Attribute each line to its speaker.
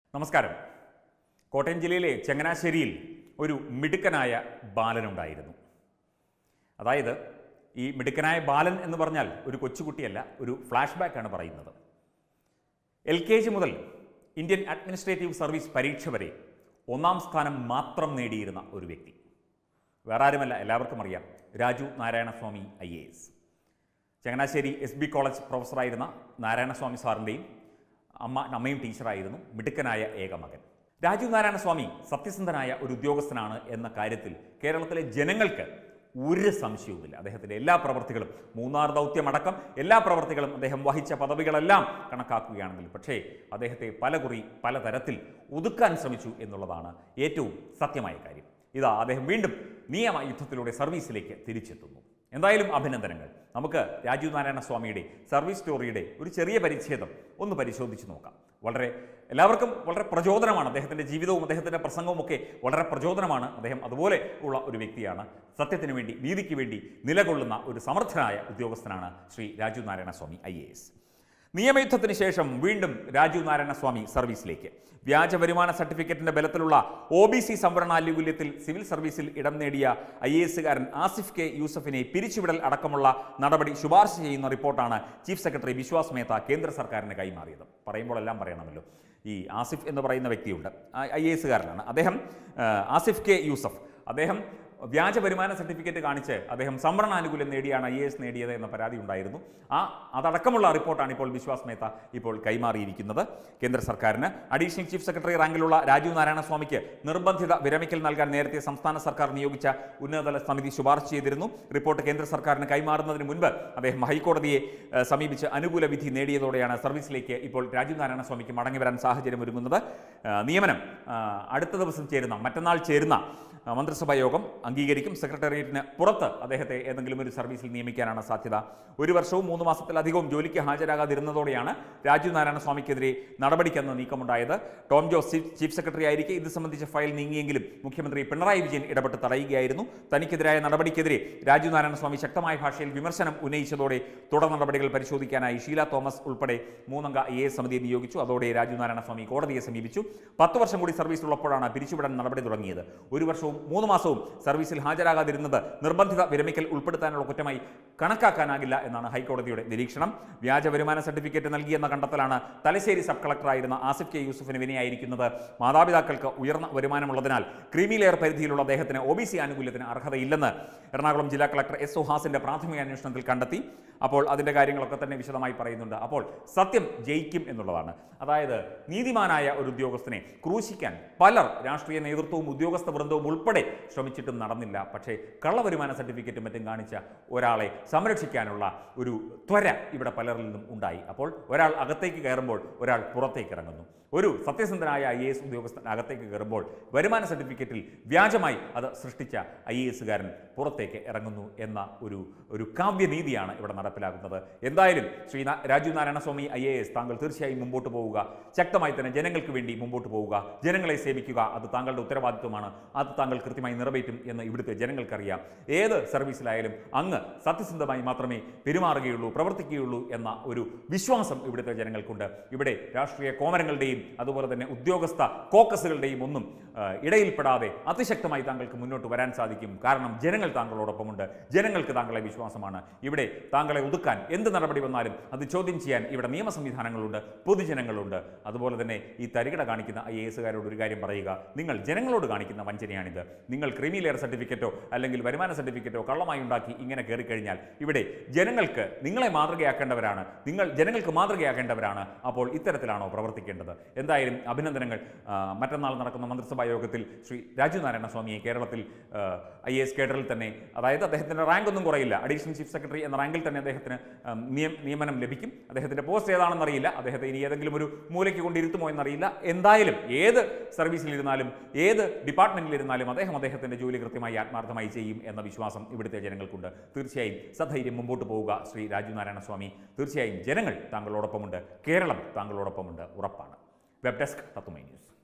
Speaker 1: നമസ്കാരം കോട്ടയം ജില്ലയിലെ ചങ്ങനാശ്ശേരിയിൽ ഒരു മിടുക്കനായ ബാലനുണ്ടായിരുന്നു അതായത് ഈ മിടുക്കനായ ബാലൻ എന്ന് പറഞ്ഞാൽ ഒരു കൊച്ചുകുട്ടിയല്ല ഒരു ഫ്ലാഷ് ബാക്കാണ് പറയുന്നത് എൽ കെ ജി മുതൽ ഇന്ത്യൻ അഡ്മിനിസ്ട്രേറ്റീവ് സർവീസ് പരീക്ഷ വരെ ഒന്നാം സ്ഥാനം മാത്രം നേടിയിരുന്ന ഒരു വ്യക്തി വേറെ ആരുമല്ല എല്ലാവർക്കും അറിയാം Raju Narayanaswamy I A S Changanassery S B college പ്രൊഫസറായിരുന്ന നാരായണസ്വാമി സാറിൻ്റെയും അമ്മ അമ്മയും ടീച്ചറായിരുന്നു മിടുക്കനായ ഏക മകൻ രാജീവ് നാരായണസ്വാമി സത്യസന്ധനായ ഒരു ഉദ്യോഗസ്ഥനാണ് എന്ന കാര്യത്തിൽ കേരളത്തിലെ ജനങ്ങൾക്ക് ഒരു സംശയവുമില്ല അദ്ദേഹത്തിൻ്റെ എല്ലാ പ്രവർത്തികളും മൂന്നാർ ദൗത്യമടക്കം എല്ലാ പ്രവർത്തികളും അദ്ദേഹം വഹിച്ച പദവികളെല്ലാം കണക്കാക്കുകയാണെങ്കിൽ പക്ഷേ അദ്ദേഹത്തെ പലകുറി പലതരത്തിൽ ഒതുക്കാൻ ശ്രമിച്ചു എന്നുള്ളതാണ് ഏറ്റവും സത്യമായ കാര്യം ഇതാ അദ്ദേഹം വീണ്ടും നിയമ യുദ്ധത്തിലൂടെ സർവീസിലേക്ക് തിരിച്ചെത്തുന്നു എന്തായാലും അഭിനന്ദനങ്ങൾ നമുക്ക് രാജീവ് നാരായണ സ്വാമിയുടെ സർവീസ് സ്റ്റോറിയുടെ ഒരു ചെറിയ പരിച്ഛേദം ഒന്ന് പരിശോധിച്ച് നോക്കാം വളരെ എല്ലാവർക്കും വളരെ പ്രചോദനമാണ് അദ്ദേഹത്തിൻ്റെ ജീവിതവും അദ്ദേഹത്തിൻ്റെ പ്രസംഗവും ഒക്കെ വളരെ പ്രചോദനമാണ് അദ്ദേഹം അതുപോലെ ഉള്ള ഒരു വ്യക്തിയാണ് സത്യത്തിന് വേണ്ടി നീതിക്ക് വേണ്ടി നിലകൊള്ളുന്ന ഒരു സമർത്ഥനായ ഉദ്യോഗസ്ഥനാണ് ശ്രീ രാജീവ് നാരായണ സ്വാമി ഐ നിയമയുദ്ധത്തിന് ശേഷം വീണ്ടും രാജീവ് നാരായണ സ്വാമി സർവീസിലേക്ക് വ്യാജ വരുമാന സർട്ടിഫിക്കറ്റിന്റെ ബലത്തിലുള്ള ഒ ബി സി സംവരണാനുകൂല്യത്തിൽ സിവിൽ സർവീസിൽ ഇടം നേടിയ ഐ എ എസുകാരൻ ആസിഫ് കെ യൂസഫിനെ പിരിച്ചുവിടൽ അടക്കമുള്ള നടപടി ശുപാർശ ചെയ്യുന്ന റിപ്പോർട്ടാണ് ചീഫ് സെക്രട്ടറി വിശ്വാസ് മേത്ത കേന്ദ്ര സർക്കാരിന് കൈമാറിയത് പറയുമ്പോൾ എല്ലാം പറയണമല്ലോ ഈ ആസിഫ് എന്ന് പറയുന്ന വ്യക്തിയുണ്ട് ഐ എ എസുകാരനാണ് അദ്ദേഹം ആ, ആസിഫ് കെ യൂസഫ് അദ്ദേഹം വ്യാജ വരുമാന സർട്ടിഫിക്കറ്റ് കാണിച്ച് അദ്ദേഹം സംവരണാനുകൂല്യം നേടിയാണ് ഐ എ എസ് നേടിയത് എന്ന പരാതി ഉണ്ടായിരുന്നു ആ അതടക്കമുള്ള റിപ്പോർട്ടാണ് ഇപ്പോൾ വിശ്വാസ് മേത്ത ഇപ്പോൾ കൈമാറിയിരിക്കുന്നത് കേന്ദ്ര സർക്കാരിന് അഡീഷണൽ ചീഫ് സെക്രട്ടറി റാങ്കിലുള്ള രാജീവ് നാരായണ സ്വാമിക്ക് നിർബന്ധിത വിരമിക്കൽ നൽകാൻ നേരത്തെ സംസ്ഥാന സർക്കാർ നിയോഗിച്ച ഉന്നതതല സമിതി ശുപാർശ ചെയ്തിരുന്നു റിപ്പോർട്ട് കേന്ദ്ര സർക്കാരിന് കൈമാറുന്നതിന് മുൻപ് അദ്ദേഹം ഹൈക്കോടതിയെ ഏഹ്, സമീപിച്ച് അനുകൂല വിധി നേടിയതോടെയാണ് സർവീസിലേക്ക് ഇപ്പോൾ രാജീവ് നാരായണ സ്വാമിക്ക് മടങ്ങി വരാൻ സാഹചര്യം ഒരുങ്ങുന്നത് ഏഹ്, നിയമനം ആ, അടുത്ത ദിവസം ചേരുന്ന മറ്റന്നാൾ ചേരുന്ന ആ, മന്ത്രിസഭാ യോഗം അംഗീകരിക്കും സെക്രട്ടേറിയറ്റിന് പുറത്ത് അദ്ദേഹത്തെ ഏതെങ്കിലും ഒരു സർവീസിൽ നിയമിക്കാനാണ് സാധ്യത ഒരു വർഷവും മൂന്ന് മാസത്തിലധികവും ജോലിക്ക് ഹാജരാകാതിരുന്നതോടെയാണ് രാജീവ് നാരായണ സ്വാമിക്കെതിരെ നടപടിക്കെന്ന് നീക്കമുണ്ടായത് Tom Jose chief chief secretary ആയിരിക്കെ ഇത് സംബന്ധിച്ച ഫയൽ നീങ്ങിയെങ്കിലും മുഖ്യമന്ത്രി പിണറായി വിജയൻ ഇടപെട്ട് തടയുകയായിരുന്നു തനിക്കെതിരായ നടപടിക്കെതിരെ രാജീവ് നാരായണ സ്വാമി ശക്തമായ ഭാഷയിൽ വിമർശനം ഉന്നയിച്ചതോടെ തുടർ നടപടികൾ പരിശോധിക്കാനായി ഷീല തോമസ് ഉൾപ്പെടെ മൂന്നംഗ ഐ എ സമിതിയെ നിയോഗിച്ചു അതോടെ രാജീവ് നാരായണ സ്വാമി കോടതിയെ സമീപിച്ചു പത്ത് വർഷം കൂടി സർവീസിലുള്ളപ്പോഴാണ് പിരിച്ചുവിടാൻ നടപടി തുടങ്ങിയത് ഒരു വർഷവും മൂന്ന് മാസവും സർവീസിൽ ഹാജരാകാതിരുന്നത് നിർബന്ധിത വിരമിക്കൽ ഉൾപ്പെടുത്താനുള്ള കുറ്റമായി കണക്കാക്കാനാകില്ല എന്നാണ് ഹൈക്കോടതിയുടെ നിരീക്ഷണം വ്യാജ വരുമാന സർട്ടിഫിക്കറ്റ് നൽകിയെന്ന കണ്ടെത്തലാണ് തലശ്ശേരി സബ് കളക്ടറായിരുന്ന ആസിഫ് കെ യൂസുഫിന് വിനയായിരിക്കുന്നത് മാതാപിതാക്കൾക്ക് ഉയർന്ന വരുമാനമുള്ളതിനാൽ ക്രീമി ലെയർ പരിധിയിലുള്ള അദ്ദേഹത്തിന് ഒ ബി സി ആനുകൂല്യത്തിന് അർഹതയില്ലെന്ന് എറണാകുളം ജില്ലാ കളക്ടർ എസ് സുഹാസിന്റെ പ്രാഥമിക അന്വേഷണത്തിൽ കണ്ടെത്തി അപ്പോൾ അതിന്റെ കാര്യങ്ങളൊക്കെ തന്നെ വിശദമായി പറയുന്നുണ്ട് അപ്പോൾ സത്യം ജയിക്കും എന്നുള്ളതാണ് അതായത് നീതിമാനായ ഒരു ഉദ്യോഗസ്ഥനെ ക്രൂശിക്കാൻ പലർ രാഷ്ട്രീയ നേതൃത്വവും ഉദ്യോഗസ്ഥ വൃന്ദവും ഉൾപ്പെടെ ശ്രമിച്ചിട്ടും നടന്നില്ല പക്ഷേ കള്ളവരുമാന സർട്ടിഫിക്കറ്റും മറ്റും കാണിച്ച ഒരാളെ സംരക്ഷിക്കാനുള്ള ഒരു ത്വര ഇവിടെ പലരിൽ നിന്നും ഉണ്ടായി അപ്പോൾ ഒരാൾ അകത്തേക്ക് കയറുമ്പോൾ ഒരാൾ പുറത്തേക്ക് ഇറങ്ങുന്നു ഒരു സത്യസന്ധനായ ഐ എ എസ് ഉദ്യോഗസ്ഥൻ അകത്തേക്ക് കയറുമ്പോൾ വരുമാന സർട്ടിഫിക്കറ്റിൽ വ്യാജമായി അത് സൃഷ്ടിച്ച ഐ എ എസുകാരൻ പുറത്തേക്ക് ഇറങ്ങുന്നു എന്ന ഒരു ഒരു കാവ്യനീതിയാണ് ഇവിടെ നടപ്പിലാക്കുന്നത് എന്തായാലും ശ്രീ നാ- Rajeev Narayana Swamy I A S താങ്കൾ തീർച്ചയായും മുമ്പോട്ട് പോവുക ശക്തമായി തന്നെ ജനങ്ങൾക്ക് വേണ്ടി മുമ്പോട്ട് പോവുക ജനങ്ങളെ സേവിക്കുക അത് താങ്കളുടെ ഉത്തരവാദിത്വമാണ് അത് താങ്കൾ കൃത്യമായി നിറവേറ്റും എന്ന് ഇവിടുത്തെ ജനങ്ങൾക്കറിയാം ഏത് സർവീസിലായാലും അങ്ങ് സത്യസന്ധമായി മാത്രമേ പെരുമാറുകയുള്ളൂ പ്രവർത്തിക്കുകയുള്ളൂ എന്ന ഒരു വിശ്വാസം ഇവിടുത്തെ ജനങ്ങൾക്കുണ്ട് ഇവിടെ രാഷ്ട്രീയ കോമരങ്ങളുടെയും അതുപോലെ തന്നെ ഉദ്യോഗസ്ഥ കോക്കസുകളുടെയും ഒന്നും ആ, ഇടയിൽപ്പെടാതെ അതിശക്തമായി താങ്കൾക്ക് മുന്നോട്ട് വരാൻ സാധിക്കും കാരണം ജനങ്ങൾ താങ്കളോടൊപ്പമുണ്ട് ജനങ്ങൾക്ക് താങ്കളെ വിശ്വാസമാണ് ഇവിടെ താങ്കളെ ഒതുക്കാൻ എന്ത് നടപടി വന്നാലും അത് ചോദ്യം ചെയ്യാൻ ഇവിടെ നിയമ സംവിധാനങ്ങളുണ്ട് പൊതുജനങ്ങളുണ്ട് അതുപോലെ തന്നെ ഈ തരികിട കാണിക്കുന്ന ഐ എ എസുകാരോട് ഒരു കാര്യം പറയുക നിങ്ങൾ ജനങ്ങളോട് കാണിക്കുന്ന വഞ്ചനയാണിത് നിങ്ങൾ ക്രിമി ലെയർ സർട്ടിഫിക്കറ്റോ അല്ലെങ്കിൽ വരുമാന സർട്ടിഫിക്കറ്റോ കള്ളമായി ഉണ്ടാക്കി ഇങ്ങനെ കയറിക്കഴിഞ്ഞാൽ ഇവിടെ ജനങ്ങൾക്ക് നിങ്ങളെ മാതൃകയാക്കേണ്ടവരാണ് നിങ്ങൾ ജനങ്ങൾക്ക് മാതൃകയാക്കേണ്ടവരാണ് അപ്പോൾ ഇത്തരത്തിലാണോ പ്രവർത്തിക്കേണ്ടത് എന്തായാലും അഭിനന്ദനങ്ങൾ ആ, മറ്റന്നാൾ നടക്കുന്ന മന്ത്രിസഭാ യോഗത്തിൽ ശ്രീ രാജീവ് നാരായണ സ്വാമിയെ കേരളത്തിൽ ഐ എ എസ് കേഡറിൽ തന്നെ അതായത് അദ്ദേഹത്തിൻ്റെ റാങ്ക് ഒന്നും കുറയില്ല അഡീഷണൽ ചീഫ് സെക്രട്ടറി എന്ന റാങ്കിൽ തന്നെ അദ്ദേഹത്തിന് ഉം, നിയം- നിയമനം ലഭിക്കും അദ്ദേഹത്തിൻ്റെ പോസ്റ്റ് ഏതാണെന്ന് അറിയില്ല അദ്ദേഹത്തെ ഇനി ഏതെങ്കിലും ഒരു മൂലയ്ക്ക് കൊണ്ടിരുത്തുമോ എന്നറിയില്ല എന്തായാലും ഏത് സർവീസിലിരുന്നാലും ഏത് ഡിപ്പാർട്ട്മെൻറ്റിലിരുന്നാലും അദ്ദേഹം അദ്ദേഹത്തിൻ്റെ ജോലി കൃത്യമായി ആത്മാർത്ഥമായി ചെയ്യും എന്ന വിശ്വാസം ഇവിടുത്തെ ജനങ്ങൾക്കുണ്ട് തീർച്ചയായും സധൈര്യം മുമ്പോട്ട് പോവുക ശ്രീ രാജീവ് നാരായണ സ്വാമി തീർച്ചയായും ജനങ്ങൾ താങ്കളോടൊപ്പമുണ്ട് കേരളം താങ്കളോടൊപ്പമുണ്ട് ഉറപ്പാണ് വെബ് ഡെസ്ക് തത്തുമൈ ന്യൂസ്